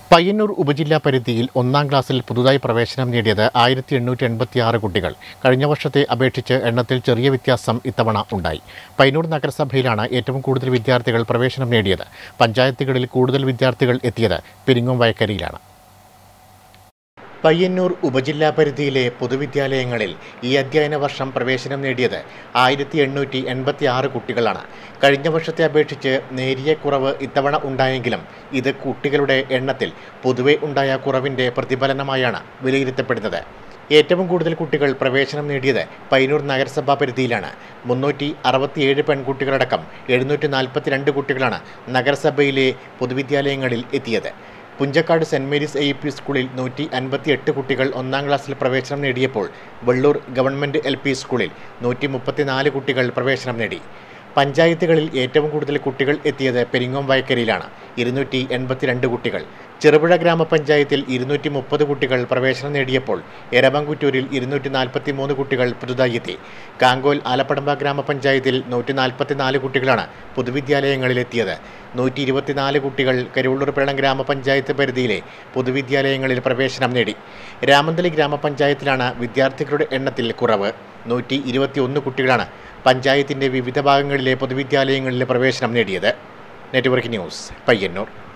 പയ്യന്നൂർ ഉപജില്ലാ പരിധിയിൽ ഒന്നാം ക്ലാസ്സിൽ പുതുതായി പ്രവേശനം നേടിയത് ആയിരത്തി എണ്ണൂറ്റി എൺപത്തി ആറ് കുട്ടികൾ കഴിഞ്ഞ വർഷത്തെ അപേക്ഷിച്ച് എണ്ണത്തിൽ ചെറിയ വ്യത്യാസം ഇത്തവണ ഉണ്ടായി പയ്യന്നൂർ നഗരസഭയിലാണ് ഏറ്റവും കൂടുതൽ വിദ്യാർത്ഥികൾ പ്രവേശനം നേടിയത് പഞ്ചായത്തുകളിൽ കൂടുതൽ വിദ്യാർത്ഥികൾ എത്തിയത് പെരിങ്ങോം വയക്കരയിലാണ് പയ്യന്നൂർ ഉപജില്ലാ പരിധിയിലെ പൊതുവിദ്യാലയങ്ങളിൽ ഈ അധ്യയന വർഷം പ്രവേശനം നേടിയത് ആയിരത്തി എണ്ണൂറ്റി എൺപത്തി ആറ് കുട്ടികളാണ് കഴിഞ്ഞ വർഷത്തെ അപേക്ഷിച്ച് നേരിയ കുറവ് ഇത്തവണ ഉണ്ടായെങ്കിലും ഇത് കുട്ടികളുടെ എണ്ണത്തിൽ പൊതുവെ ഉണ്ടായ കുറവിൻ്റെ പ്രതിഫലനമായാണ് വിലയിരുത്തപ്പെടുന്നത് ഏറ്റവും കൂടുതൽ കുട്ടികൾ പ്രവേശനം നേടിയത് പയ്യന്നൂർ നഗരസഭാ പരിധിയിലാണ് മുന്നൂറ്റി അറുപത്തിയേഴ് പെൺകുട്ടികളടക്കം എഴുന്നൂറ്റി നാൽപ്പത്തിരണ്ട് കുട്ടികളാണ് നഗരസഭയിലെ പൊതുവിദ്യാലയങ്ങളിൽ എത്തിയത് Punchakkad Saint Mary's A P സ്കൂളിൽ നൂറ്റി അൻപത്തി എട്ട് കുട്ടികൾ ഒന്നാം ക്ലാസ്സിൽ പ്രവേശനം നേടിയപ്പോൾ വെള്ളൂർ ഗവൺമെൻറ് എൽ പി സ്കൂളിൽ നൂറ്റി മുപ്പത്തിനാല് കുട്ടികൾ പ്രവേശനം നേടി പഞ്ചായത്തുകളിൽ ഏറ്റവും കൂടുതൽ കുട്ടികൾ എത്തിയത് പെരിങ്ങോം വയക്കരയിലാണ് ഇരുന്നൂറ്റി എൺപത്തിരണ്ട് കുട്ടികൾ ചെറുപുഴ ഗ്രാമപഞ്ചായത്തിൽ ഇരുന്നൂറ്റി മുപ്പത് കുട്ടികൾ പ്രവേശനം നേടിയപ്പോൾ എരമംകുറ്റൂരിൽ ഇരുന്നൂറ്റി നാൽപ്പത്തി മൂന്ന് കുട്ടികൾ പുതുതായി എത്തി കാങ്കോൽ ആലപ്പടമ്പ ഗ്രാമപഞ്ചായത്തിൽ നൂറ്റി നാൽപ്പത്തിനാല് കുട്ടികളാണ് പൊതുവിദ്യാലയങ്ങളിലെത്തിയത് നൂറ്റി ഇരുപത്തിനാല് കുട്ടികൾ കരുവള്ളൂർ പേളം ഗ്രാമപഞ്ചായത്ത് പരിധിയിലെ പൊതുവിദ്യാലയങ്ങളിൽ പ്രവേശനം നേടി രാമന്തലി ഗ്രാമപഞ്ചായത്തിലാണ് വിദ്യാർത്ഥികളുടെ എണ്ണത്തിൽ കുറവ് നൂറ്റി ഇരുപത്തിയൊന്ന് കുട്ടികളാണ് പഞ്ചായത്തിൻ്റെ വിവിധ ഭാഗങ്ങളിലെ പൊതുവിദ്യാലയങ്ങളിൽ പ്രവേശനം നേടിയത് നെറ്റ്വർക്ക് ന്യൂസ് പയ്യന്നൂർ